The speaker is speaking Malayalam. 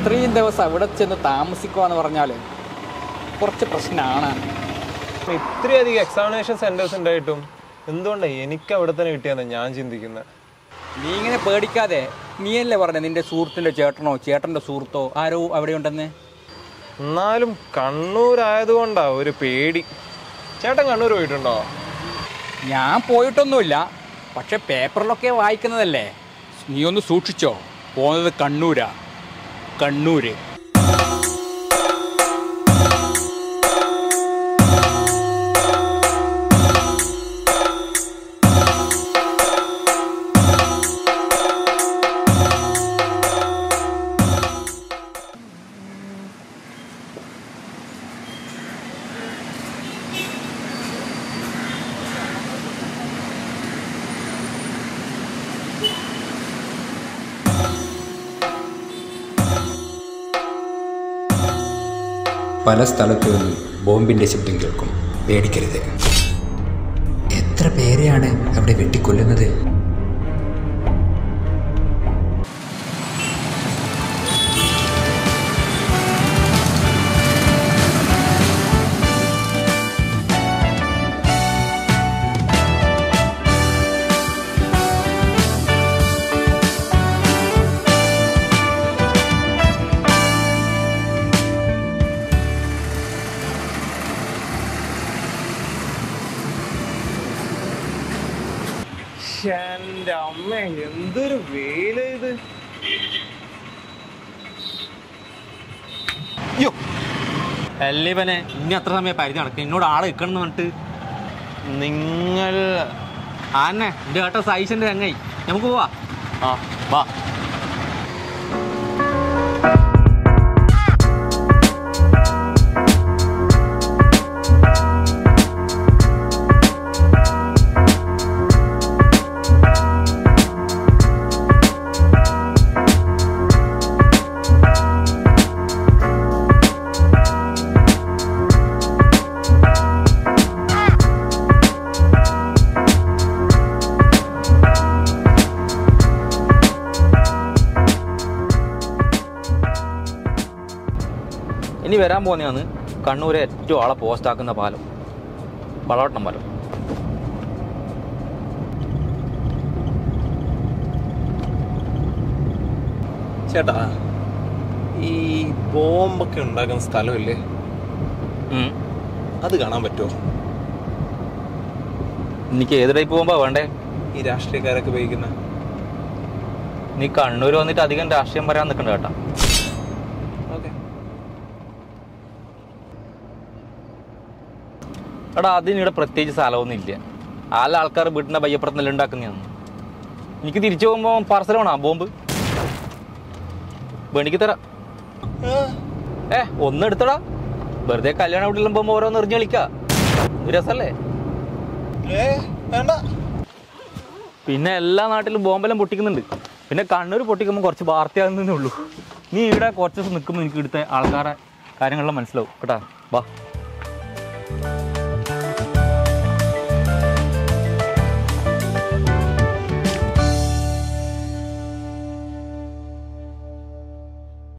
ഇത്രയും ദിവസം അവിടെ ചെന്ന് താമസിക്കുക എന്ന് പറഞ്ഞാൽ കുറച്ച് പ്രശ്നമാണ് ഇത്രയധികം എക്സാമിനേഷൻ സെന്റേഴ്സ് ഉണ്ടായിട്ടും എന്തുകൊണ്ടാണ് എനിക്ക് അവിടെ തന്നെ കിട്ടിയെന്ന് ഞാൻ ചിന്തിക്കുന്നത് നീ ഇങ്ങനെ പേടിക്കാതെ നീയല്ലേ പറഞ്ഞ നിന്റെ സുഹൃത്തിൻ്റെ ചേട്ടനോ ചേട്ടൻ്റെ സുഹൃത്തോ ആരോ അവിടെ ഉണ്ടെന്ന് എന്നാലും കണ്ണൂരായതുകൊണ്ടാ ഒരു പേടി ചേട്ടൻ കണ്ണൂർ പോയിട്ടുണ്ടോ ഞാൻ പോയിട്ടൊന്നുമില്ല പക്ഷെ പേപ്പറിലൊക്കെ വായിക്കുന്നതല്ലേ നീ ഒന്ന് സൂക്ഷിച്ചോ പോകുന്നത് കണ്ണൂരാ കണ്ണൂര് പല സ്ഥലത്തു നിന്നും ബോംബിന്റെ ശബ്ദം കേൾക്കും പേടിക്കരുത് എത്ര പേരെയാണ് അവിടെ വെട്ടിക്കൊല്ലുന്നത് എന്റെ അമ്മ എന്തൊരു വെയില ഇത് അല്ലേവനെ ഇനി അത്ര സമയം പരിധി നടക്കും എന്നോട് ആളെ നിൽക്കണം എന്ന് പറഞ്ഞിട്ട് നിങ്ങൾ ആന്നെ എൻ്റെ ഏട്ട സൈസിൻ്റെ ചങ്ങായി നമുക്ക് പോവാ ആ വാ ഇനി വരാൻ പോകുന്നതാണ് കണ്ണൂരെ ഏറ്റവും ആളെ പോസ്റ്റ് ആക്കുന്ന പാലം വളവട്ടം പാലം ചേട്ടാ ഈ ബോംബൊക്കെ ഉണ്ടാക്കുന്ന സ്ഥലമില്ലേ ഉം. അത് കാണാൻ പറ്റുമോ എനിക്ക് ഏത് ടൈപ്പ് പോകുമ്പോൾ വേണ്ടേ ഈ രാഷ്ട്രീയക്കാരൊക്കെ ഉപയോഗിക്കുന്ന നീ കണ്ണൂർ വന്നിട്ട് അധികം രാഷ്ട്രീയം പറയാൻ നിൽക്കണ്ട കേട്ടാ ഓക്കെ എടാ അതിനിവിടെ പ്രത്യേകിച്ച് സ്ഥലമൊന്നും ഇല്ല ആല ആൾക്കാർ വീട്ടിൻ്റെ ബയ്യപ്പുറത്തുനിന്ന് ഉണ്ടാക്കുന്നതാണ് എനിക്ക് തിരിച്ചു പോകുമ്പോൾ പാർസൽ വേണോ ബോംബ് വേണിക്ക് തരാം ഏ ഒന്ന് എടുത്തടാ വെറുതെ കല്യാണ വീട്ടിലും പോകുമ്പോൾ ഓരോന്ന് എറിഞ്ഞ് കളിക്കാ ഇത് രസല്ലേ വേണ്ട പിന്നെ എല്ലാ നാട്ടിലും ബോംബെല്ലാം പൊട്ടിക്കുന്നുണ്ട് പിന്നെ കണ്ണൂർ പൊട്ടിക്കുമ്പോൾ കുറച്ച് വാർത്തയാകുന്നതേ ഉള്ളൂ നീ ഇവിടെ കുറച്ച് ദിവസം നിൽക്കുമ്പോൾ എനിക്ക് ഇവിടുത്തെ ആൾക്കാരെ കാര്യങ്ങളെല്ലാം മനസ്സിലാവും കേട്ടാ വാ